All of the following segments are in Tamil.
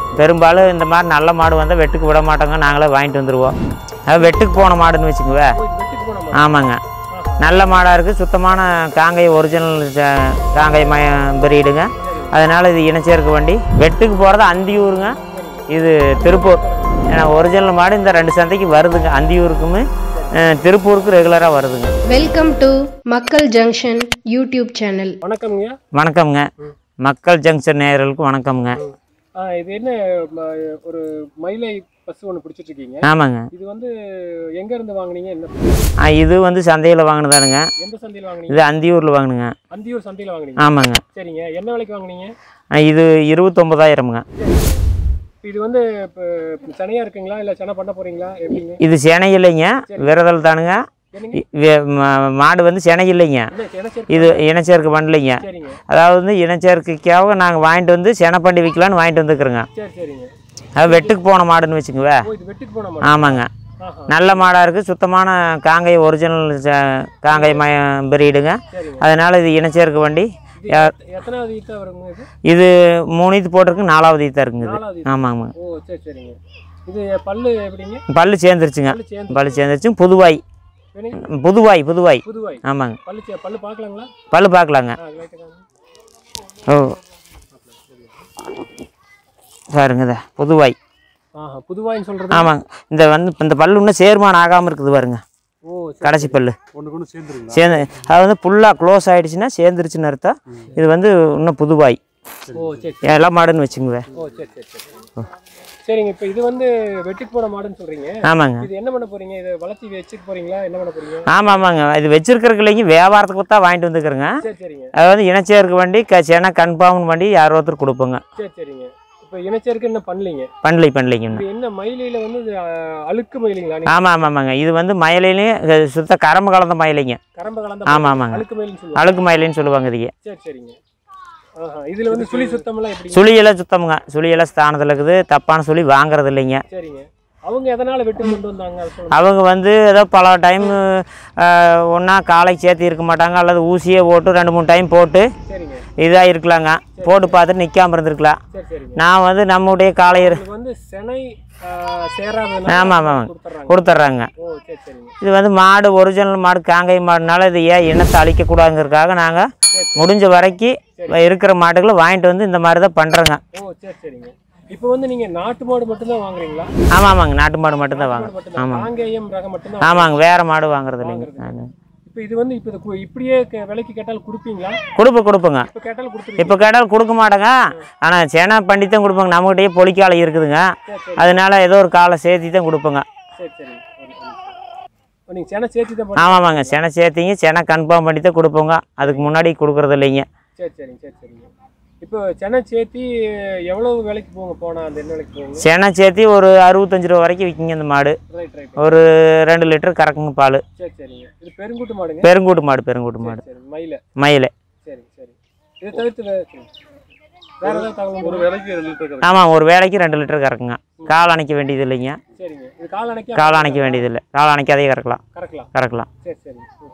பெரும்பாலும் இந்த மாதிரி நல்ல மாடு வந்தால் வெட்டுக்கு விட மாட்டோங்க நாங்களே வாங்கிட்டு வந்துடுவோம் அது வெட்டுக்கு போன மாடுன்னு வச்சுக்குவே ஓ இது வெட்டுக்கு போன மாடு ஆமாங்க நல்ல மாடாக இருக்குது சுத்தமான காங்கை ஒரிஜினல் ச- காங்கை மய பிரீடுங்க அதனால் இது இனச்சேர்க்க வண்டி வெட்டுக்கு போகிறது அந்தியூருங்க இது திருப்பூர் ஏன்னா ஒரிஜினல் மாடு இந்த ரெண்டு சந்தைக்கு வருதுங்க அந்தியூருக்குமே அஹ், திருப்பூருக்கு ரெகுலராக வருதுங்க வெல்கம் டு மக்கள் ஜங்ஷன் யூடியூப் சேனல் வணக்கம்ங்க வணக்கம்ங்க மக்கள் ஜங்ஷன் நேயர்களுக்கு வணக்கம்ங்க ஆ, இது என்ன ம, ஒரு மயிலை பஸ் ஒன்று பிடிச்சிட்டு இருக்கீங்க ஆமாங்க இது வந்து எங்க இருந்து வாங்குனீங்க என்ன ஆ, இது வந்து சந்தையில் வாங்கினதானுங்க எந்த சந்தையில் வாங்குனீங்க இது அந்தியூரில் வாங்கினுங்க அந்தியூர் சந்தையில் வாங்குனீங்க ஆமாங்க சரிங்க என்ன விலைக்கு வாங்குனீங்க ஆ, இது இருபத்தொம்பதாயிரமுங்க இப்ப இது வந்து இப்போ சனையா இருக்குங்களா இல்ல சனை பண்ண போறீங்களா எப்படிங்க இது செனை இல்லைங்க விரதல் தானுங்க என்னங்க இ- வே- ம- மாடு வந்து செனை இல்லைங்க இல்ல செனை சரி இது இனச்சேர்க்கை பண்ணலைங்க சரிங்க அதாவது வந்து இனச்சேர்க்கைக்காக நாங்கள் வாங்கிட்டு வந்து செனை பண்ணி விற்கலான்னு வாங்கிட்டு வந்துக்கிறோங்க சரி சரிங்க அது வெட்டுக்கு போன மாடுன்னு வச்சுக்குவே ஓ இது வெட்டுக்கு போன மாடு ஆமாங்க ஆஹா நல்ல மாடாக இருக்குது சுத்தமான காங்கை ஒரிஜினல் ச- காங்கை மய பிரீடுங்க சரிங்க அதனால் இது இனச்சேர்க்க வண்டி இது எத்த- எத்தனாவது ஈத்தா வருங்க இது இது மூணு ஈத்து போட்டிருக்கு நாலாவது ஈத்தா இருக்குங்க இது நாலாவது ஈத்து. ஆமாங்க ஓ சரி சரிங்க இது பல்லு எப்படிங்க பல்லு சேர்ந்துருச்சுங்க பல்லு சேர்ந்து பல்லு சேர்ந்துருச்சு புதுவாய் வேணுங்க புதுவாய் புதுவாய் புதுவாய் ஆமாங்க பல்லு சே- பல்லு பார்க்கலாங்களா பல்லு பார்க்கலாங்க ஆ லைட்டா காமிங்க. ஓ பாருங்க இதை புதுவாய் ஆஹா புதுவாய்ன்னு சொல்றது ஆமாங்க இந்த வந்து இந்த பல்லு இன்னும் சேர்மானம் ஆகாமல் இருக்குது பாருங்க ஓ சரி கடைசி பல்லு ஒன்று கொண்டு சேர்ந்துருங்களா சேர்ந்து அது வந்து ஃபுல்லாக க்ளோஸ் ஆகிடுச்சுன்னா சேர்ந்துருச்சுன்னு அர்த்தம் இது வந்து இன்னும் புதுவாய் ஓ சரி சரி எல்லா மாடுன்னு வச்சுங்குவேன் ஓ சரி சரி சரி சரிங்க இப்போ இது வந்து வெட்டுக்கு போன மாடுன்னு சொல்றீங்க ஆமாங்க இது என்ன பண்ண போறீங்க இதை வளர்த்தி வச்சுக்க போறீங்களா என்ன பண்ண போறீங்க ஆமாம் ஆமாங்க இது வச்சிருக்கிறதுக்கு இல்லைங்க வியாபாரத்துக்கு தான் வாங்கிட்டு வந்துக்கிறேங்க சரி சரிங்க அது வந்து இனச்சேர்க்கு வண்டி க சேனா கன்ஃபார்ம் வண்டி யாரோ ஒருத்தர் கொடுப்போங்க சரி சரிங்க இப்போ இனச்சேருக்கு என்ன பண்ணலீங்க பண்ணலை பண்ணலைங்க இன்னும். இது என்ன மயிலையில வந்து இது, ஆ, அழுக்கு மயிலுங்களா நீங்க ஆமாம் ஆமாம் ஆமாங்க இது வந்து மயிலையிலையும் சுத்த கரம்பு கலந்த மயிலைங்க கரம்ப கலந்த ஆமாம் ஆமாங்க அழுக்கு மயில்னு சொல்லுவாங்க அழுக்கு மயிலைன்னு சொல்லுவாங்க இதுக்கு சரி சரிங்க ஆஹா இதுல வந்து சுழி சுத்தமெல்லாம் எப்படி சுழியெல்லாம் சுத்தமுங்க சுழியெல்லாம் ஸ்தானத்தில் இருக்குது தப்பான சுழி வாங்குறது இல்லைங்க சரிங்க அவங்க எதனால வெட்டு கொண்டு வந்தாங்க அது சொல்லுங்க அவங்க வந்து ஏதோ பல டைம் ஒன்றா காலைக்கு சேர்த்து இருக்க மாட்டாங்க அல்லது ஊசியே போட்டு ரெண்டு மூணு டைம் போட்டு சரிங்க இதாக இருக்கலாங்க போட்டு பார்த்துட்டு நிற்காம இருந்திருக்கலாம் சரி சரிங்க நான் வந்து நம்முடைய காலையர் உங்களுக்கு வந்து செனை ஆ, சேராததுனால ஆமாம் ஆமாம் கொடுத்துட்றாங்க கொடுத்துட்றாங்க ஓ சரி சரிங்க இது வந்து மாடு ஒரிஜினல் மாடு காங்கை மாடுனால இது ஏன் இனத்தை அழிக்கக்கூடாதுங்கிறதுக்காக நாங்கள் முடிஞ்ச வரைக்கும் இருக்கிற மாடுகளை வாங்கிட்டு வந்து இந்த மாதிரி தான் பண்ணுறோங்க ஓ சரி சரிங்க இப்போ வந்து நீங்க நாட்டு மாடு மட்டும்தான் வாங்குறீங்களா ஆமாம் ஆமாங்க நாட்டு மாடு மட்டும்தான் வாங்க மாடு மட்டும்தான் காங்கேயம் ரகம் மட்டும்தான் ஆமாங்க வேறு மாடு வாங்குறது இல்லைங்க நான் இப்போ இது வந்து இப்போ இது கு- இப்படியே க- விலைக்கு கேட்டாலும் கொடுப்பீங்களா கொடுப்பு கொடுப்புங்க இப்போ கேட்டாலும் கொடுத்துருவீங்க இப்போ கேட்டாலும் கொடுக்க மாட்டேங்க ஆனால் சேனா பண்ணி தான் கொடுப்பாங்க நம்மகிட்டயே பொலிக்காலை இருக்குதுங்க சரி சரி அதனால ஏதோ ஒரு காலை சேர்த்தி தான் கொடுப்போங்க சரி சரி ஒரு நிமிஷம். நீங்க செனை சேர்த்து தான் போடுறீங்க ஆமாமாங்க செனை சேர்த்திங்க செனை கன்ஃபார்ம் பண்ணி தான் கொடுப்போங்க அதுக்கு முன்னாடி கொடுக்குறது இல்லைங்க சரி சரிங்க சரி சரிங்க இப்போ செனை சேர்த்தி எவ்வளவு விலைக்கு போங்க போனா அந்த என்ன விலைக்கு போங்க செனை சேர்த்தி ஒரு அறுபத்தஞ்சு ரூபா வரைக்கும் விற்கிங்க இந்த மாடு ரைட் ரைட் ஒரு ரெண்டு லிட்டர் கறக்குங்க பால் சரி சரிங்க இது பெருங்குட்டு மாடுங்க பெருங்கூட்டு மாடு பெருங்கூட்டு மாடு சரி மயில மயில் சரி சரி இதை தவிர்த்து வே- சரி. வேற ஏதாவது தகவல் ஒரு விலைக்கு ரெண்டு லிட்டர் ஆமாம் ஒரு வேலைக்கு ரெண்டு லிட்டர் கறக்குங்க கால் அணைக்க வேண்டியது இல்லைங்க சரிங்க இது கால் அணைக்க கால் அணைக்க வேண்டியது இல்லை கால் அணைக்காதே கறக்கலாம் கறக்கலாம் கறக்கலாம் சரி சரி ம்.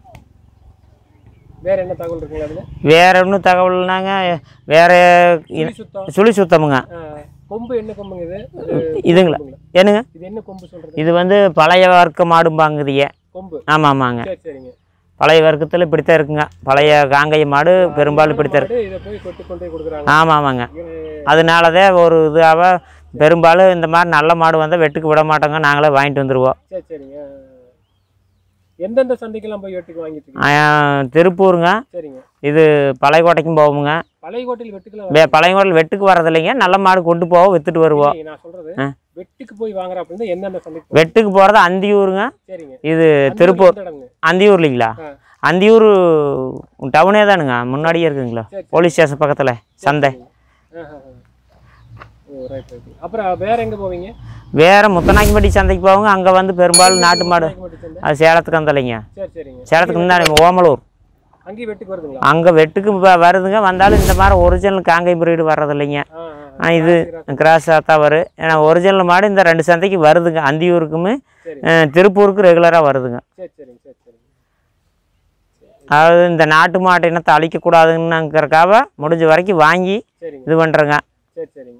வேற என்ன தகவல் இருக்குங்களா அதுல வேற ஒன்றும் தகவல்னாங்க வேற சுழி சுத்தம் சுழி சுத்தமுங்க ஆ, கொம்பு என்ன கொம்புங்க இது இது இதுங்களா கொம்புங்களா? என்னங்க இது என்ன கொம்பு சொல்றது இது வந்து பழைய வர்க்க மாடும்பாங்குதிய கொம்பு ஆமாம் ஆமாங்க சரி சரிங்க பழைய வர்க்கத்தில் இப்படித்தான் இருக்குங்க பழைய காங்கேய மாடு பெரும்பாலும் இப்படித்தான் இருக்கு மாடு இதை போய் கொண்டு கொண்டு போய் கொடுக்குறாங்க ஆமாம் ஆமாங்க இது- அதனால தான் ஒரு இதாக பெரும்பாலும் இந்த மாதிரி நல்ல மாடு வந்தால் வெட்டுக்கு விட மாட்டோங்க நாங்களே வாங்கிட்டு வந்துடுவோம் சரி சரிங்க எந்தெந்த சந்தைக்கெல்லாம் போய் வெட்டுக்கு வாங்கிட்டு இருக்கீங்க? ஆ, திருப்பூருங்க சரிங்க இது பழையக்கோட்டைக்கும் போவோங்க பழைய கோட்டையில் வெட்டுக்கெல்லாம் வே பழையங்கோட்டில் வெட்டுக்கு வரதில்லைங்க நல்ல மாடு கொண்டு போவோம் விற்றுட்டு வருவோம் இல்லைங்க, நான் சொல்றது ஆ. வெட்டுக்கு போய் வாங்குற அப்படின்னா எந்தெந்த சந்தைக்கு போய்- வெட்டுக்கு போகிறது அந்தியூருங்க சரிங்க இது அந்த திருப்பூர் எந்த இடம்ங்க? அந்தியூர் இல்லைங்களா ஆ. அந்தியூர் டவுனே தானுங்க முன்னாடியே இருக்குதுங்களா சரி, சரி. போலீஸ் ஸ்டேஷன் பக்கத்தில் சந்தை ஆஹா, ஆஹா. ஓ ரைட் ரைட் அப்புறம் வேற எங்க போவீங்க வேறு முத்தநாய்க்கும்பட்டி சந்தைக்கு போவோங்க அங்கே வந்து பெரும்பாலும் நாட்டு மாடு நாய்க்கு மட்டும் சந்தை? அது சேலத்துக்கு வந்தலைங்க சரி சரிங்க சேலத்துக்கு முன்னாடி ஓமலூர் அங்கேயும் வெட்டுக்கு வருதுங்களா அங்கே வெட்டுக்கு வ- வருதுங்க வந்தாலும் இந்த மாதிரி ஒரிஜினல் காங்கை பிரீடு வர்றதில்லைங்க ஆ, ஆ, ஆ. ஆ, இது கிராஸாக தான் வரும் ஏன்னா ஒரிஜினல் மாடு இந்த ரெண்டு சந்தைக்கு வருதுங்க அந்தியூருக்குமே சரி அஹ், திருப்பூருக்கு ரெகுலராக வருதுங்க சரி சரிங்க சரி சரிங்க அதாவது இந்த நாட்டு மாட்டு இனத்தை அழிக்கக்கூடாதுன்னுங்கிறக்காக முடிஞ்ச வரைக்கும் வாங்கி சரிங்க இது பண்ணுறேங்க சரி சரிங்க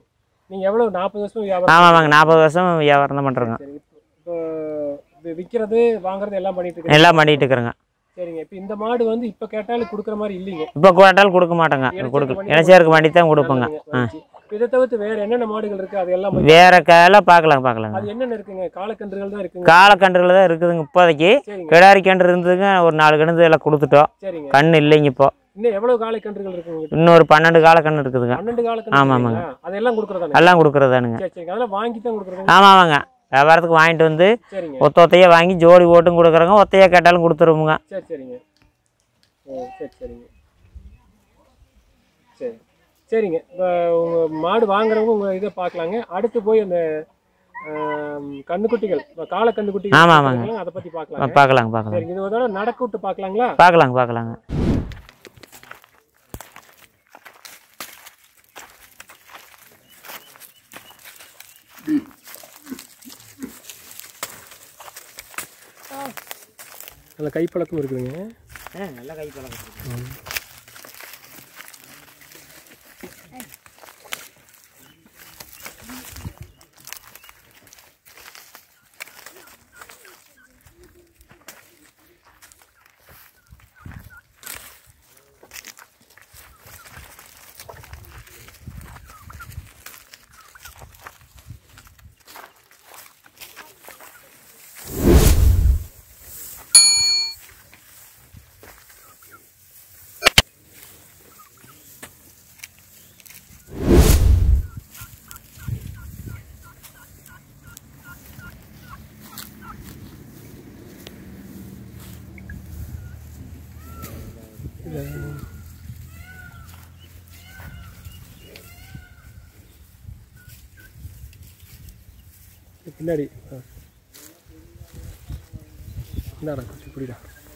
நீங்க எவ்வளவு நாற்பது வருஷம் வியாபாரம் ஆமாம் ஆமாங்க நாற்பது வருஷம் வியாபாரம் தான் பண்ணுறோங்க சரி இப்போ வி- விக்கிறது வாங்குறது எல்லாம் பண்ணிட்டு இருக்கீங்க எல்லாம் பண்ணிட்டு இருக்கிறேங்க சரிங்க இப்போ இந்த மாடு வந்து இப்போ கேட்டாலும் கொடுக்குற மாதிரி இல்லைங்க இப்போ கேட்டாலும் கொடுக்க மாட்டோங்க கொடுக்க இனச்சேருக்கு வண்டி தான் கொடுப்போங்க நல்லதுங்க, வந்துச்சு. இப்ப இதை தவிர்த்து வேற என்னென்ன மாடுகள் இருக்கு அது எல்லாம் வேற கால பார்க்கலாங்க பார்க்கலாங்க அது என்னென்ன இருக்குங்க காலக்கன்றுகள் தான் இருக்குங்க காலக்கன்றுகள் தான் இருக்குதுங்க இப்போதைக்கு சரிங்க கிடாரி கன்று இருந்ததுங்க ஒரு நாலு கன்று எல்லாம் கொடுத்துட்டோம் சரிங்க கண்ணு இல்லைங்க இப்போ இன்னும் எவ்வளவு காலக்கன்றுகள் இருக்குங்க உங்ககிட்ட? இன்னொரு பன்னெண்டு காலக்கன்று இருக்குதுங்க பன்னெண்டு காலக்கன்று ஆமா, இருக்குங்களா? அதெல்லாம் கொடுக்குறதாங்க எல்லாம் கொடுக்குறதானுங்க சரி சரிங்க அதெல்லாம் வாங்கி தான் கொடுக்குறதுங்க ஆமாம் ஆமாங்க வியாபாரத்துக்கு வாங்கிட்டு வந்து சரிங்க ஒத்த ஒத்தையாக வாங்கி ஜோடி ஓட்டும் கொடுக்குறோங்க ஒத்தையாக கேட்டாலும் கொடுத்துருவோங்க சரி சரிங்க ஓ சரி சரிங்க சரி சரிங்க இப்போ உங்கள் மாடு வாங்குறவங்க உங்கள் இதை பார்க்கலாங்க அடுத்து போய் அந்த ஆம், கன்னுக்குட்டிகள் இப்போ கால கன்னுக்குட்டிகள் ஆமா, ஆமாங்க. இருக்குதுங்க, அதை பற்றி பார்க்கலாங்க பார்க்கலாங்க பார்க்கலாங்க சரிங்க இது ஒரு தடவை நடக்க விட்டு பார்க்கலாங்களா பார்க்கலாங்க பார்க்கலாங்க நல்ல கைப்பழக்கம் இருக்குதுங்க நல்ல கை பழக்கம் பின்னாடி ஆ. இந்தாடா கொஞ்சம் பிடிடா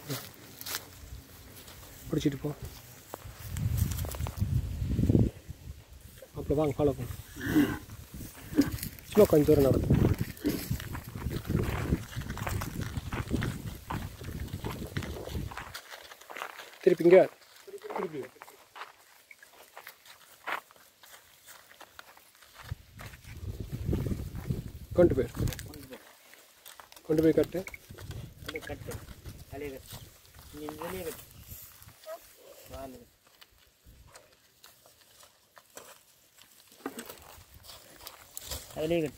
பிடிச்சிட்டு போ அப்புறம் வாங்க ஃபாலோ பண்ணு சும்மா கொஞ்சம் தூரம் நடக்கும் திருப்பிங்க திருப்பி கொண்டு போய் கொண்டு போய் கட்டு கட்டு தலையை கட்டு இங்கே வெளியே கட்டு வால் அதிலே கட்டு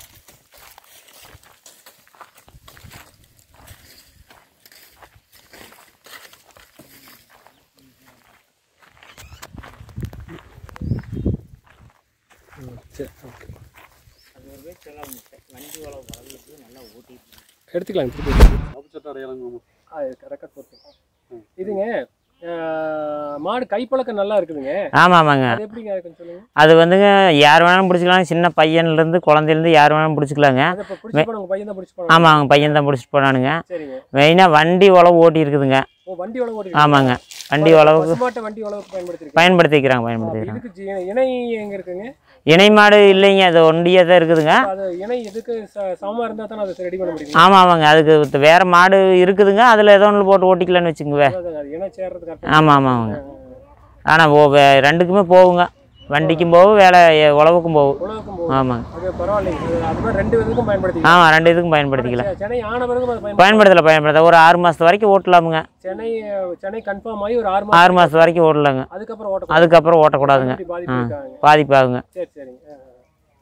ம், சரி ஓகே அது ஒரு பேர் சொல்ல வண்டி உழவு பழகிட்டு நல்லா ஓட்டிட்டு எடுத்துக்கலாம் திருப்பி ஆப்போசிட் அடையாளங்க ரெக்கார்ட் போட்டு இதுங்க ஆஹ், மாடு கைப்பழக்கம் நல்லா இருக்குதுங்க ஆமாம் ஆமாங்க அது எப்படிங்க அது கொஞ்சம் சொல்லுங்க அது வந்துங்க யார் வேணாலும் பிடிச்சிக்கலாம் சின்ன பையன்லேருந்து குழந்தையிலேருந்து யார் வேணாலும் பிடிச்சிக்கலாங்க அதை இப்போ பிடிச்சி போன உங்க பையன் தான் பிடிச்சி போனாங்க ஆமாம் அவங்க பையன் தான் பிடிச்சிட்டு போனானுங்க சரிங்க மெயினாக வண்டி உழவு ஓட்டி இருக்குதுங்க ஓ வண்டி உழவு ஓட்டி ஆமாங்க வண்டி உழவுக்கு பசுமாட்டை வண்டி உழவுக்கு பயன்படுத்திருக்கீங்க பயன்படுத்திக்கிறாங்க பயன்படுத்திக்கிறாங்க இதுக்கு ஜி- இணை எங்க இருக்குங்க இணை மாடு இல்லைங்க அது ஒண்டியாக தான் இருக்குதுங்க அது இணை எதுக்கு ச- சமமா இருந்தா தானே அதை ரெடி பண்ண முடியும் ஆமாம் ஆமாங்க அதுக்கு வேறு மாடு இருக்குதுங்க அதில் ஏதோ ஒன்று போட்டு ஓட்டிக்கலான்னு வச்சுக்கோங்க அது இணை சேர்றதுக்கு அர்த்தம் ஆமாம் ஆமாம் ஆமாங்க ஆனால் ஓ வே- ரெண்டுக்குமே போகுங்க வண்டிக்கும் போகும் வேலை எ- உழவுக்கும் போகும் உழவுக்கும் போகும் ஆமாங்க அது பரவாயில்லைங்க அது- அது மாதிரி ரெண்டு விதத்துக்கும் பயன்படுத்திக்கலாம் ஆமாம் ரெண்டு இதுக்கும் பயன்படுத்திக்கலாம் செ- சென்னை ஆன பிறகு அதை பயன்படுத்தி பயன்படுத்தல பயன்படுத்த ஒரு ஆறு மாதத்து வரைக்கும் ஓட்டலாமுங்க சென்னை சென்னை கன்ஃபார்ம் ஆகி ஒரு ஆறு மாசம் ஆறு மாதத்து வரைக்கும் ஓட்டலாங்க அதுக்கப்புறம் ஓட்ட அதுக்கப்புறம் ஓட்டக்கூடாதுங்க பாதிப்பு இருக்காங்க பாதிப்பாகுங்க சரி சரிங்க ஆ, ஆ.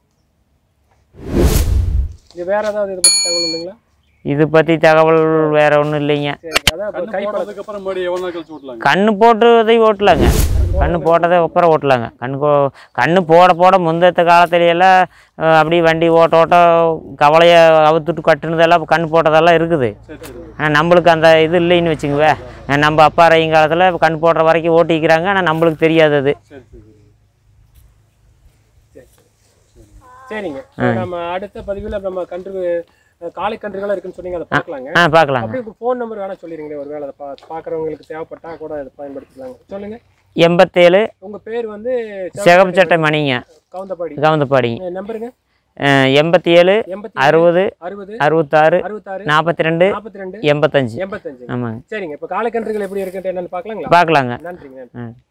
இது வேற ஏதாவது இதை பத்தி தகவல் உண்டுங்களா இது பற்றி தகவல் வேற ஒன்றும் இல்லைங்க சரிங்க அதான் இப்போ கை பழக்கம் போனதுக்கப்புறம் மறுபடியும் எவ்வளோ நாள் கழிச்சு ஓட்டலாங்க கண்ணு போட்டதை ஓட்டலாங்க கண்ணு போட்டதை அப்புறம் ஓட்டலாங்க கண்ணு கோ கண்ணு போட போட முந்தத்த காலத்துலையெல்லாம் அஹ், அப்படியே வண்டி ஓட்ட ஓட்ட கவலையை அவுத்துட்டு கட்டுனதெல்லாம் கண்ணு போட்டதெல்லாம் இருக்குது சரி சரி ஆனால் நம்மளுக்கு அந்த இது இல்லைன்னு வச்சுக்குவே நம்ம அப்பா ரையும் காலத்தில் கண் போடுற வரைக்கும் ஓட்டிக்கிறாங்க ஆனால் நம்மளுக்கு தெரியாது அது சரி சரி சரிங்க நம்ம அடுத்த பதிவில் நம்ம கன்று அஹ், காளை கன்றுகளா இருக்குன்னு சொன்னீங்க அதை பார்க்கலாங்க ஆ பார்க்கலாங்க அப்படியே உங்க ஃபோன் நம்பர் வேணா சொல்லிடுங்களே ஒரு வேலை அதை பா பார்க்குறவங்களுக்கு தேவைப்பட்டா கூட அதை பயன்படுத்திக்கலாங்க சொல்லுங்க எண்பத்தேழு உங்க பேர் வந்து சிகப்பு மணிங்க கவுந்தபாடி கவுந்தப்பாடிங்க நம்பருங்க எண்பத்தி ஏழு எண்பத்தி அறுபது அறுபது அறுபத்தாறு அறுபத்தாறு நாற்பத்தி ரெண்டு நாற்பத்தி ரெண்டு எண்பத்தஞ்சு எண்பத்தஞ்சு ஆமாங்க சரிங்க இப்போ காளைக்கன்றுகள் எப்படி இருக்குன்ட்டு என்னன்னு பார்க்கலாங்களா பார்க்கலாங்க நன்றிங்க நன்றி ஆ